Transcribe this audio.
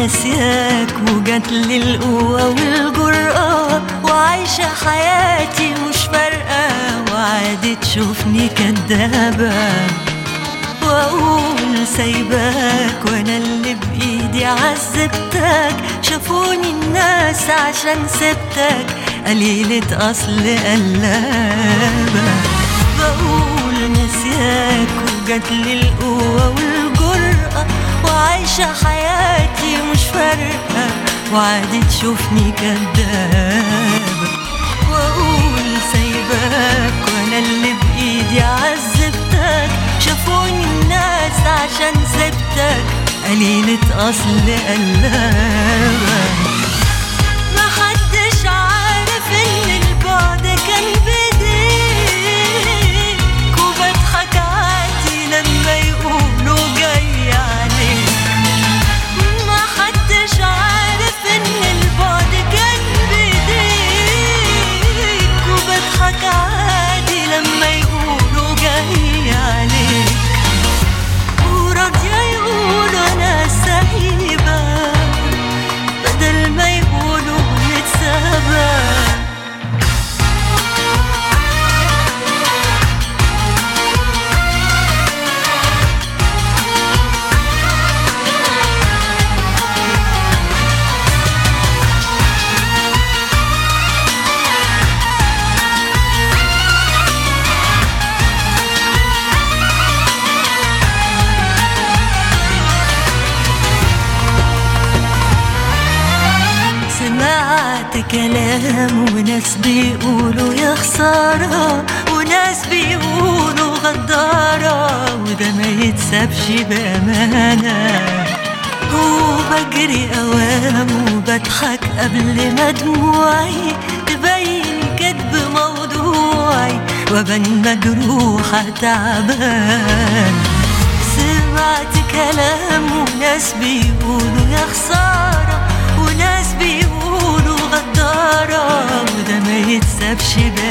ناسياك وجات لي القوة والجرأة وعايشة حياتي مش فارقة وعادي تشوفني كدابة واقول سايباك وانا اللي بايدي عذبتك شافوني الناس عشان سبتك قليلة اصل قلابة بقول نسياك وجات لي القوة والجرأة وعايشة حياتي مش فارقة وعادي تشوفني كدابة واقول سايباك وانا اللي بايدي عذبتك شافوني الناس عشان سبتك قليلة اصل قلابة محدش عارف ان البعد كان بايديك وبضحك عادي لما يقولوا جاي عليك محدش عارف ان البعد كان بايديك وبضحك عادي لما يقولوا جاي عليك وراضية يقولوا انا سايبة بدل ما يقولوا نتسابق سمعت كلام وناس بيقولوا يا خسارة وناس بيقولوا غدارة وده ما يتسابش بأمانة وبجري أوام وبضحك قبل ما دموعي تبين كدب موضوعي وبن مجروحة تعبان سمعت كلام وناس بيقولوا يا خسارة وناس بيقولوا غدارة وده ما يتسابش